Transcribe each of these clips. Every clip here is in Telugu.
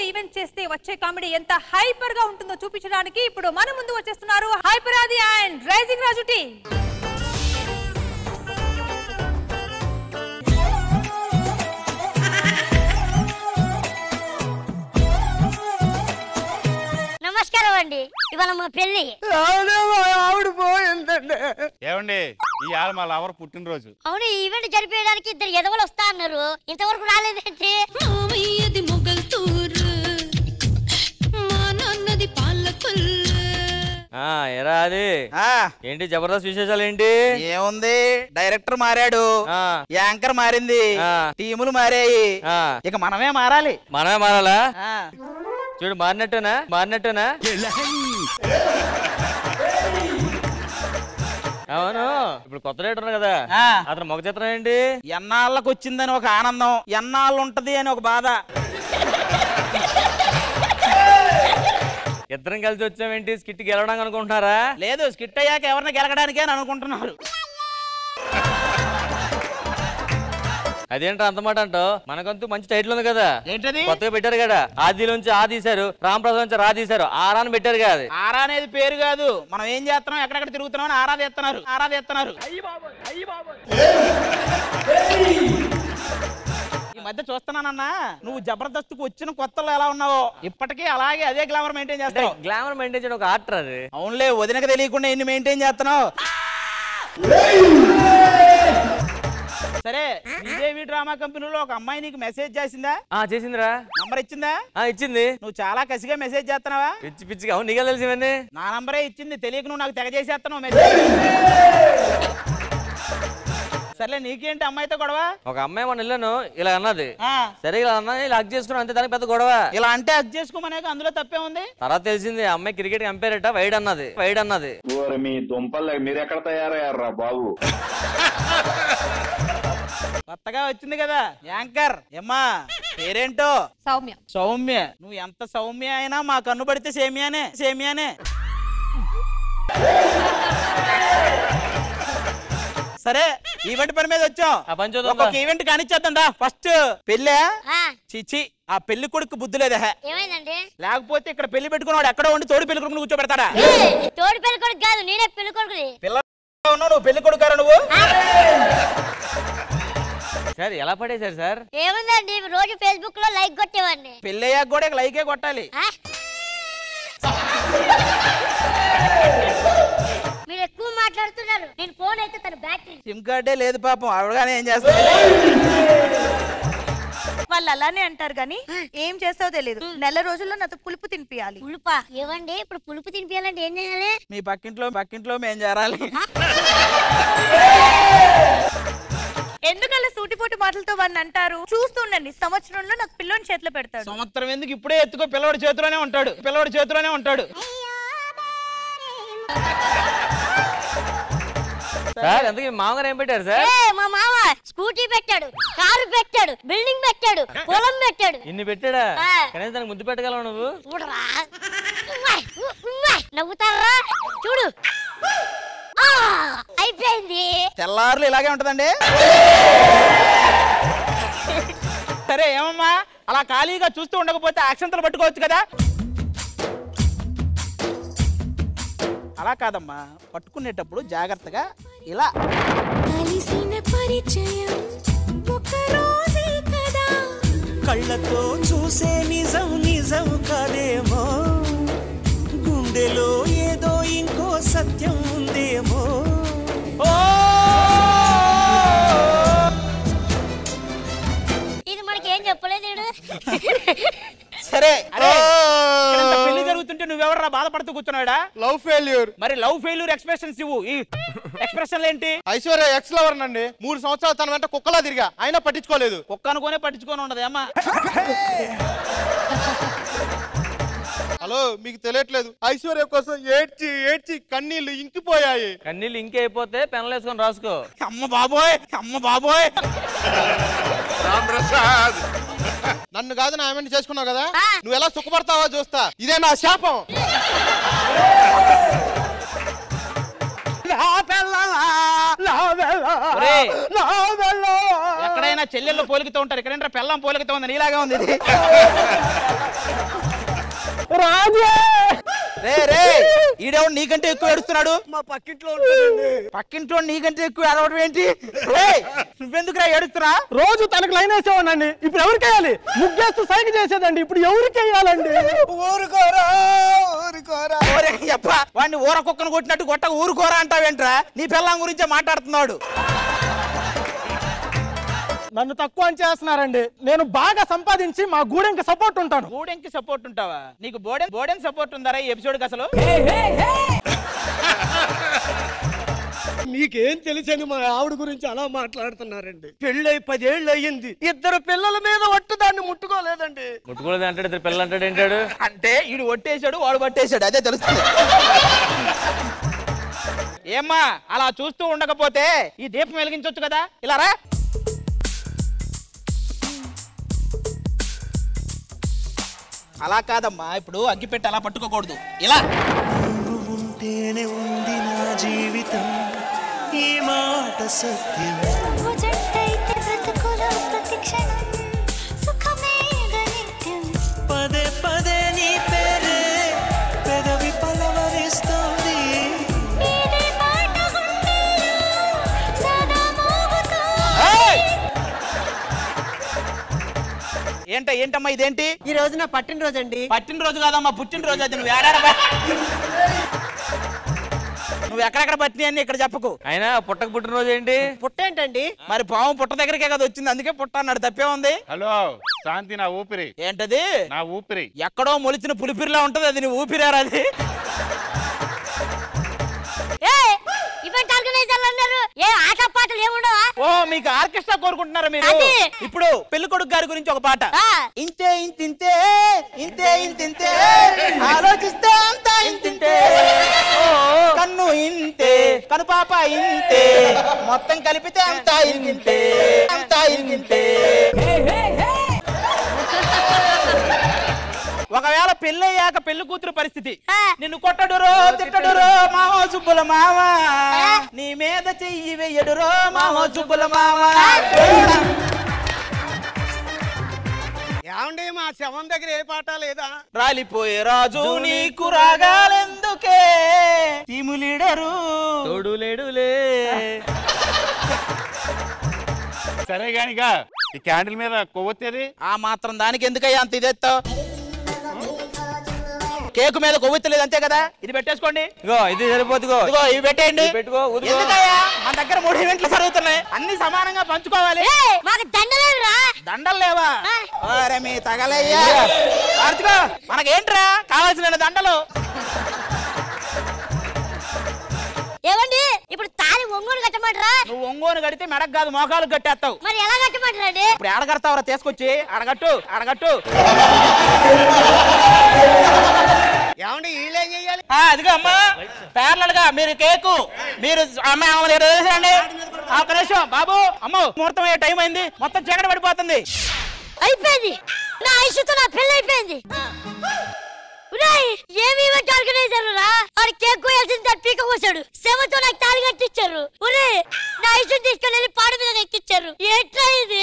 ఈవెంట్ చేస్తే వచ్చే కామెడీ ఎంత హైపర్ గా ఉంటుందో చూపించడానికి ఇప్పుడు మన ముందు వచ్చేస్తున్నారు హైపర్ ఆది అండ్ రైజింగ్ రాజు టీ నమస్కారం అండి ఇవాళ మా పెళ్లి ఆవిడ పోయిందండి ఏమండి ఈ ఆడ మా లవర్ పుట్టినరోజు అవును ఈ ఈవెంట్ జరిపేయడానికి ఇద్దరు ఎదవలు వస్తా అన్నారు ఇంతవరకు రాలేదేంటి మామయ్యది మొగల్తూరు మా నాన్నది పాలకొల్లు ఆ ఎరా అది ఆ ఏంటి జబర్దస్త్ విశేషాలు ఏంటి ఏముంది డైరెక్టర్ మారాడు ఆ. యాంకర్ మారింది ఆ. టీములు మారాయి ఆ ఇక మనమే మారాలి మనమే మారాలా ఆ. చూడు మారినట్టునా మారినట్టునా అవును ఇప్పుడు కొత్త రేటర్ ఉన్నారు కదా ఆ. అతను మొగ చిత్రం ఏంటి ఎన్నాళ్ళకు వచ్చిందని ఒక ఆనందం ఎన్నాళ్ళు ఉంటది అని ఒక బాధ ఇద్దరం కలిసి వచ్చామేంటి స్కిట్ గెలవడానికి అనుకుంటున్నారా లేదు స్కిట్ అయ్యాక ఎవరిని గెలగడానికే అని అనుకుంటున్నారు అదేంటో అంత మాట అంటావు మనకంతూ మంచి టైటిల్ ఉంది కదా ఏంటది కొత్తగా పెట్టారు కదా ఆది నుంచి ఆ తీశారు రామప్రసాద్ నుంచి రా తీశారు ఆరాని పెట్టారు కదా అది. ఆరా అనేది పేరు కాదు మనం ఏం చేస్తున్నాం ఎక్కడెక్కడ తిరుగుతున్నాం అని ఆరా తీస్తున్నారు ఆరా తీస్తున్నారు ఈ మధ్య చూస్తున్నానన్నా నువ్వు జబర్దస్త్కు వచ్చిన కొత్తలో ఎలా ఉన్నావో ఇప్పటికీ అలాగే అదే గ్లామర్ మెయింటైన్ చేస్తావు గ్లామర్ మెయింటైన్ చేయడం ఒక ఆర్టర్ అది అవునులే వదినకు తెలియకుండా ఎన్ని మెయింటైన్ చేస్తున్నావు సరే శ్రీదేవి డ్రామా కంపెనీలో ఒక అమ్మాయి నీకు మెసేజ్ చేసిందా ఆ చేసిందిరా నంబర్ ఇచ్చిందా ఆ ఇచ్చింది నువ్వు చాలా కసిగా మెసేజ్ చేస్తున్నావా పిచ్చి పిచ్చిగా అవును నీకే తెలిసి ఇవన్నీ నా నంబరే ఇచ్చింది తెలియక నువ్వు నాకు తెగ చేసేస్తున్నావు మెసేజ్ సర్లే నీకేంటి అమ్మాయితో గొడవ ఒక అమ్మాయి మన వెళ్ళాను ఇలా అన్నది ఆ, సరే ఇలా అన్నా ఇలా హక్ చేసుకున్నాం అంతే దానికి పెద్ద గొడవ ఇలా అంటే అది చేసుకోమనే అందులో తప్పే ఉంది తర్వాత తెలిసింది ఆ అమ్మాయి క్రికెట్ కంపేరట వైడ్ అన్నది వైడ్ అన్నది ఓరి మీ దుంపలు మీరెక్కడ తయారయ్యారా బాబు కొత్తగా వచ్చింది కదా యాంకర్ ఏమ్మా పేరేంటో సౌమ్య సౌమ్య నువ్వు ఎంత సౌమ్య అయినా మా కన్ను పడితే సేమియానే సేమియానే సరే ఈవెంట్ పని మీద వచ్చాం ఆ పని చూద్దాం ఒక్కొక్క ఈవెంట్ కానిచ్చేద్దాం దా ఫస్ట్ పెళ్ళే ఆ, చిచి ఆ పెళ్లి కొడుకు బుద్ధి లేదా హే. ఏమైందండి లేకపోతే ఇక్కడ పెళ్లి పెట్టుకున్నాడు ఎక్కడో ఉండి తోడు పెళ్లి కొడుకుని కూర్చోబెడతాడా ఏయ్, తోడు పెళ్లి కొడుకు కాదు నేనే పెళ్లి కొడుకుని పిల్ల ఉన్నావు నువ్వు పెళ్లి కొడుకారా నువ్వు సార్ ఎలా పడేశారు సార్ ఏముందండి రోజు ఫేస్బుక్ లో లైక్ కొట్టేవాడిని పెళ్లి అయ్యాక కూడా ఇక లైకే కొట్టాలి ఆ? మీరు ఎక్కువ మాట్లాడుతున్నారు నేను ఫోన్ అయితే తన బ్యాటరీ సిమ్ కార్డే లేదు పాపం ఆవిడగానే ఏం చేస్తావు వాళ్ళు అలానే అంటారు కానీ ఏం చేస్తావో తెలియదు నెల రోజుల్లో నాతో పులుపు తినిపియాలి పులుపా ఏవండి ఇప్పుడు పులుపు తినిపించాలంటే ఏం చేయాలి మీ పక్కింట్లో పక్కింట్లో మేం చేరాలి ఎందుకలా సూటిపోటి మాటలతో వాడిని అంటారు చూస్తుండండి సంవత్సరంలో నాకు పిల్లోని చేతిలో పెడతాడు సంవత్సరం ఎందుకు ఇప్పుడే ఎత్తుకో పిల్లవాడి చేతిలోనే ఉంటాడు పిల్లవాడి చేతిలోనే ఉంటాడు సార్ ఎందుకు మామగారు ఏం పెట్టారు సార్ ఏ మా మామ స్కూటీ పెట్టాడు కారు పెట్టాడు బిల్డింగ్ పెట్టాడు పొలం పెట్టాడు ఇన్ని పెట్టాడా ఆ. కనీసం దానికి ముద్దు పెట్టగలవు నువ్వు చూడరా ఉమ్మాయ్, ఉ- ఉమ్మాయ్. నవ్వుతారా చూడు ఆ, అయిపోయింది తెల్లారులు ఇలాగే ఉంటదండి సరే ఏమమ్మా అలా ఖాళీగా చూస్తూ ఉండకపోతే అక్షంతలు పట్టుకోవచ్చు కదా అలా కాదమ్మా పట్టుకునేటప్పుడు జాగ్రత్తగా ఇలా కలిసిన పరిచయం ఒక రోజే కదా కళ్ళతో చూసే నిజం నిజం కాదేమో గుండెలో ఏదో ఇంకో సత్యం ఉందేమో ఇది మనకి ఏం చెప్పలేదు ఈడు. సరే అరే ఇక్కడంత పెళ్లి జరుగుతుంటే నువ్వెవరా బాధపడుతూ కూర్చున్నాడా లవ్ ఫెయిల్యూర్ మరి లవ్ ఫెయిల్యూర్ ఎక్స్ప్రెషన్స్ ఇవ్వు ఈ ఎక్స్ప్రెషన్లు ఏంటి ఐశ్వర్య ఎక్స్ లవర్ నండి మూడు సంవత్సరాలు తన వెంట కుక్కలా తిరిగా అయినా పట్టించుకోలేదు కుక్క అనుకోనే పట్టించుకొని ఉండదు అమ్మా హలో మీకు తెలియట్లేదు ఐశ్వర్య కోసం ఏడ్చి ఏడ్చి కన్నీళ్లు ఇంకిపోయాయి కన్నీళ్ళు ఇంకే అయిపోతే పెన్నులు వేసుకొని రాసుకో అమ్మ బాబోయ్ అమ్మ బాబోయ్ నన్ను కాదు నా ఆమెను చేసుకున్నావు కదా ఆ. నువ్వు ఎలా సుఖపడతావో చూస్తా ఇదే నా శాపం ఒరేయ్, ఎక్కడైనా చెల్లెళ్ళు పోలికతో ఉంటారు ఎక్కడైనా పెళ్ళం పోలికతో ఉంది నీలాగా ఉంది ఇది ఈడెవడు నీకంటే ఎక్కువ ఏడుస్తున్నాడు మా పక్కింట్లో ఉంటుందండి పక్కింట్లో నీకంటే ఎక్కువ ఏడవడం ఏంటి ఏయ్, నువ్వెందుకురా ఏడుస్తున్నా రోజు తనకు లైన్ వేసేవాడండి ఇప్పుడు ఎవరికి వేయాలి ముగ్గేస్తూ సైగ చేసేదండి ఇప్పుడు ఎవరికి వేయాలండి ఊరుకోరా ఊరుకోరా ఓరే అప్ప వాడిని ఊర కుక్కను కొట్టినట్టు కొట్ట ఊరుకోరా అంటావేంట్రా నీ పిల్లం గురించే మాట్లాడుతున్నాడు నన్ను తక్కువ అని చేస్తున్నారండి నేను బాగా సంపాదించి మా గూడెంకి సపోర్ట్ ఉంటాను గూడెంకి సపోర్ట్ ఉంటావా నీకు బోడెన్ బోడెన్ సపోర్ట్ ఉందారా ఈ ఎపిసోడ్ అసలు మీకేం తెలుసని మా ఆవిడ గురించి అలా మాట్లాడుతున్నారండి పెళ్ళై పదేళ్ళు అయ్యింది ఇద్దరు పిల్లల మీద ఒట్టు దాన్ని ముట్టుకోలేదండి ముట్టుకోలేదు అంటాడు ఇద్దరు పిల్లలు అంటాడు ఏంటాడు అంటే ఈడు ఒట్టేశాడు వాడు పట్టేశాడు అదే తెలుస్తుంది ఏమ్మా అలా చూస్తూ ఉండకపోతే ఈ దీపం వెలిగించవచ్చు కదా ఇలా రా అలా కాదమ్మా ఇప్పుడు అగ్గిపెట్టి అలా పట్టుకోకూడదు ఇలా నువ్వు ఉంటేనే ఉంది నా జీవితం ఈ మాట సత్యం నువ్వు జంటైతే బ్రతుకులో ప్రతి క్షణం సుఖమే గనిత్యం పదే పదే నీ పేరే పెదవి పలవరిస్తోంది ఇదే మాట గుండెలో సదా మోగుతూ ఏయ్! ఏంట ఏంటమ్మా ఇదేంటి ఈ రోజు నా పట్టినరోజు అండి పట్టినరోజు కాదమ్మా పుట్టినరోజు అది నువ్వు ఏడాడ నువ్వు ఎక్కడెక్కడ పట్టిన అని ఇక్కడ చెప్పకు అయినా పుట్టక పుట్టినరోజు ఏంటి పుట్టేంటండి మరి పాము పుట్ట దగ్గరికే కదా వచ్చింది అందుకే పుట్ట అన్నాడు తప్పే ఉంది హలో శాంతి నా ఊపిరి ఏంటది నా ఊపిరి ఎక్కడో మొలిచిన పులిపిరిలా ఉంటది అది నీ ఊపిరారా అది ఏ ఈవెంట్ ఆర్గనైజర్లు అన్నారు ఏ ఆట పాటలు ఏముండవా ఓ మీకు ఆర్కెస్ట్రా కోరుకుంటున్నారా మీరు అది. ఇప్పుడు పెళ్లి కొడుకు గారి గురించి ఒక పాట ఆ. ఇంతే ఇంతింతే ఇంతే ఇంతింతే ఆలోచిస్తే అంతా ఇంతింతే ఓ, కన్ను ఇంతే కను పాప ఇంతే మొత్తం కలిపితే అంతా ఇంతింతే అంతా ఇంతింతే ఒకవేళ పెళ్ళయ్యాక పెళ్లి కూతురు పరిస్థితి ఆ. నిన్ను కొట్టడురో తిట్టడురో మావో సుబ్బుల మామ నీ మీద చెయ్యి వెయ్యడురో మావో సుబ్బుల మామ ఏమండి మా శవం దగ్గర ఏ పాట లేదా రాలిపోయే రాజు నీకు రాగాలెందుకే తిములిడరు తోడు లేడులే సరే గానిగా ఈ క్యాండిల్ మీద కొవ్వొత్తేది ఆ మాత్రం దానికి ఎందుకయ్యా అంత ఇదెత్తావు కేకు మీద కొవ్వెత్తలేదు అంతే కదా ఇది పెట్టేసుకోండి ఇగో ఇది సరిపోతుగో ఇదిగో ఇవి పెట్టేయండి ఇవి పెట్టుకో, ఊదుకో. ఎందుకయ్యా మన దగ్గర మూడు ఈవెంట్లు జరుగుతున్నాయి అన్ని సమానంగా పంచుకోవాలి ఏ మాకు దండలేదురా దండలు లేవా ఓరే మీ తగలయ్యా కార్తికో మనకేంట్రా కావాల్సిన దండలు ఏమండి ఇప్పుడు తాళి ఒంగోలు కట్టమంటారా నువ్వు ఒంగోని కడితే మెడకు కాదు మోకాలు కట్టేస్తావు మరి ఎలా కట్టమంటారండి ఇప్పుడు ఏడగడతావరా తీసుకొచ్చి అడగట్టు అడగట్టు ఏమండి వీళ్ళేం చెయ్యాలి ఆ, అదిగో అమ్మా ప్యారలల్ గా మీరు కేకు మీరు అమ్మ ఆమె వేసేయండి ఒక్క నిమిషం బాబు అమ్మ ముహూర్తం అయ్యే టైం అయింది మొత్తం చీకటి పడిపోతుంది అయిపోయింది నా ఐషుతో నా పెళ్లి అయిపోయింది ఉదయ్ ఏమి ఈవెంట్ ఆర్గనైజర్ రా వాడు కేక్ కోయాల్సింది దాన్ని పీక కోసాడు శవంతో నాకు తాళి కట్టించారు ఒరే నా ఐషుని తీసుకెళ్ళి వెళ్ళి పాడ మీద ఎక్కించారు ఏంట్రా ఇది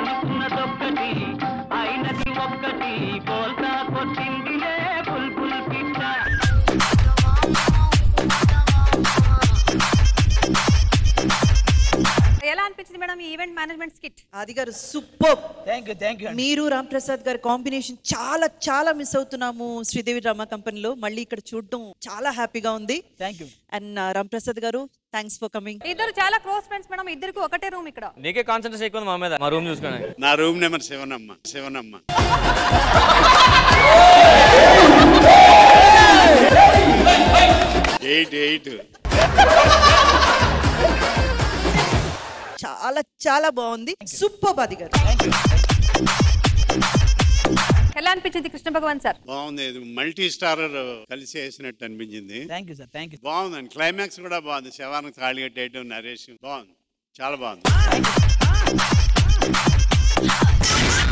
ఎలా అనిపించింది మేడం ఈ ఈవెంట్ మేనేజ్మెంట్ స్కిట్ ఆది గారు super thank you thank you మీరు రామ్ ప్రసాద్ గారి కాంబినేషన్ చాలా చాలా మిస్ అవుతున్నాము శ్రీదేవి డ్రామా కంపెనీలో మళ్ళీ ఇక్కడ చూడడం చాలా హ్యాపీగా ఉంది thank you and Ram Prasad గారు థ్యాంక్స్ ఫర్ కమింగ్ ఇద్దరు చాలా క్లోజ్ ఫ్రెండ్స్ మేడం ఇద్దరికి ఒకటే రూమ్ ఇక్కడ నీకే కాన్సన్ట్రేషన్ ఎక్కువ ఉంది మా మీద మా రూమ్ చూసుకోండి నా రూమ్ నెంబర్ సెవెన్ అమ్మ సెవెన్ అమ్మ ఎయిట్ ఎయిట్ చాలా చాలా బాగుంది సూపర్ ఆది గారు ఎలా అనిపించింది కృష్ణ భగవాన్ సార్ బాగుంది ఇది మల్టీ స్టారర్ కలిసి వేసినట్టు అనిపించింది thank you sir thank you బాగుందండి క్లైమాక్స్ కూడా బాగుంది శవానికి తాళి కట్టేయటం నరేష్ బాగుంది చాలా బాగుంది